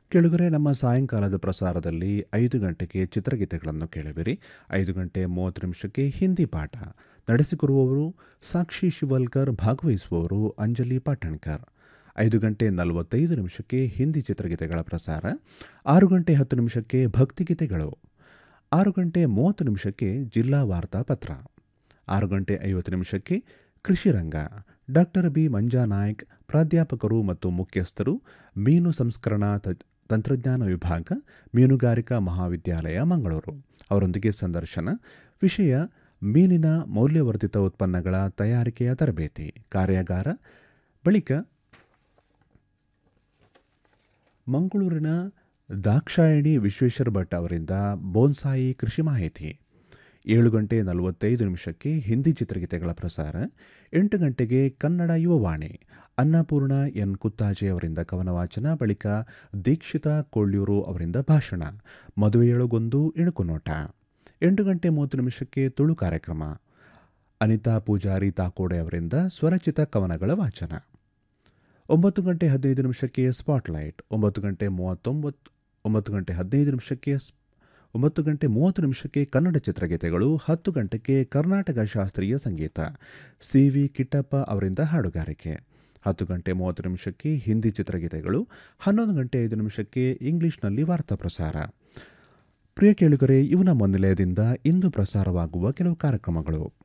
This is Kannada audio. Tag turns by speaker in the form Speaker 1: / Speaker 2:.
Speaker 1: ಕೆಳಗರೆ ನಮ್ಮ ಸಾಯಂಕಾಲದ ಪ್ರಸಾರದಲ್ಲಿ ಐದು ಗಂಟೆಗೆ ಚಿತ್ರಗೀತೆಗಳನ್ನು ಕೇಳುವಿರಿ ಐದು ಗಂಟೆ ಮೂವತ್ತು ನಿಮಿಷಕ್ಕೆ ಹಿಂದಿ ಪಾಠ ನಡೆಸಿಕೊಡುವವರು ಸಾಕ್ಷಿ ಶಿವಲ್ಕರ್ ಭಾಗವಹಿಸುವವರು ಅಂಜಲಿ ಪಾಟಣ್ಕರ್ ಐದು ಗಂಟೆ ನಲವತ್ತೈದು ನಿಮಿಷಕ್ಕೆ ಹಿಂದಿ ಚಿತ್ರಗೀತೆಗಳ ಪ್ರಸಾರ ಆರು ಗಂಟೆ ಹತ್ತು ನಿಮಿಷಕ್ಕೆ ಭಕ್ತಿಗೀತೆಗಳು ಆರು ಗಂಟೆ ಮೂವತ್ತು ನಿಮಿಷಕ್ಕೆ ಜಿಲ್ಲಾ ವಾರ್ತಾ ಪತ್ರ ಆರು ಗಂಟೆ ಐವತ್ತು ನಿಮಿಷಕ್ಕೆ ಕೃಷಿ ರಂಗ ಡಾಕ್ಟರ್ ಬಿ ಮಂಜಾ ನಾಯ್ಕ್ ಪ್ರಾಧ್ಯಾಪಕರು ಮತ್ತು ಮುಖ್ಯಸ್ಥರು ಮೀನು ಸಂಸ್ಕರಣಾ ತ- ತಂತ್ರಜ್ಞಾನ ವಿಭಾಗ ಮೀನುಗಾರಿಕಾ ಮಹಾವಿದ್ಯಾಲಯ ಮಂಗಳೂರು ಅವರೊಂದಿಗೆ ಸಂದರ್ಶನ ವಿಷಯ ಮೀನಿನ ಮೌಲ್ಯವರ್ಧಿತ ಉತ್ಪನ್ನಗಳ ತಯಾರಿಕೆಯ ತರಬೇತಿ ಕಾರ್ಯಾಗಾರ ಬಳಿಕ ಮಂಗಳೂರಿನ ದಾಕ್ಷಾಯಣಿ ವಿಶ್ವೇಶ್ವರ ಭಟ್ ಅವರಿಂದ ಬೋನ್ಸಾಯಿ ಕೃಷಿ ಮಾಹಿತಿ ಏಳು ಗಂಟೆ ನಲವತ್ತೈದು ನಿಮಿಷಕ್ಕೆ ಹಿಂದಿ ಚಿತ್ರಗೀತೆಗಳ ಪ್ರಸಾರ ಎಂಟು ಗಂಟೆಗೆ ಕನ್ನಡ ಯುವವಾಣಿ ಅನ್ನಪೂರ್ಣ ಎನ್ ಕುತ್ತಾಜೆ ಅವರಿಂದ ಕವನ ವಾಚನ ಬಳಿಕ ದೀಕ್ಷಿತಾ ಕೊಳ್ಳೂರು ಅವರಿಂದ ಭಾಷಣ ಮದುವೆಯೊಳಗೊಂದು ಇಣುಕು ನೋಟ ಎಂಟು ಗಂಟೆ ಮೂವತ್ತು ನಿಮಿಷಕ್ಕೆ ತುಳು ಕಾರ್ಯಕ್ರಮ ಅನಿತಾ ಪೂಜಾರಿ ತಾಕೋಡೆ ಅವರಿಂದ ಸ್ವರಚಿತ ಕವನಗಳ ವಾಚನ ಒಂಬತ್ತು ಗಂಟೆ ಹದಿನೈದು ನಿಮಿಷಕ್ಕೆ ಸ್ಪಾಟ್ಲೈಟ್ ಒಂಬತ್ತು ಗಂಟೆ ಮೂವತ್ತೊಂಬತ್ತು ಒಂಬತ್ತು ಗಂಟೆ ಹದಿನೈದು ನಿಮಿಷಕ್ಕೆ ಸ್- ಒಂಬತ್ತು ಗಂಟೆ ಮೂವತ್ತು ನಿಮಿಷಕ್ಕೆ ಕನ್ನಡ ಚಿತ್ರಗೀತೆಗಳು ಹತ್ತು ಗಂಟೆಗೆ ಕರ್ನಾಟಕ ಶಾಸ್ತ್ರೀಯ ಸಂಗೀತ ಸಿ ವಿ ಕಿಟ್ಟಪ್ಪ ಅವರಿಂದ ಹಾಡುಗಾರಿಕೆ ಹತ್ತು ಗಂಟೆ ಮೂವತ್ತು ನಿಮಿಷಕ್ಕೆ ಹಿಂದಿ ಚಿತ್ರಗೀತೆಗಳು ಹನ್ನೊಂದು ಗಂಟೆ ಐದು ನಿಮಿಷಕ್ಕೆ ಇಂಗ್ಲಿಷ್ನಲ್ಲಿ ವಾರ್ತಾ ಪ್ರಸಾರ ಪ್ರಿಯ ಕೇಳುಗರೆ ಇವು ನಮ್ಮ ನಿಲಯದಿಂದ ಇಂದು ಪ್ರಸಾರವಾಗುವ ಕೆಲವು ಕಾರ್ಯಕ್ರಮಗಳು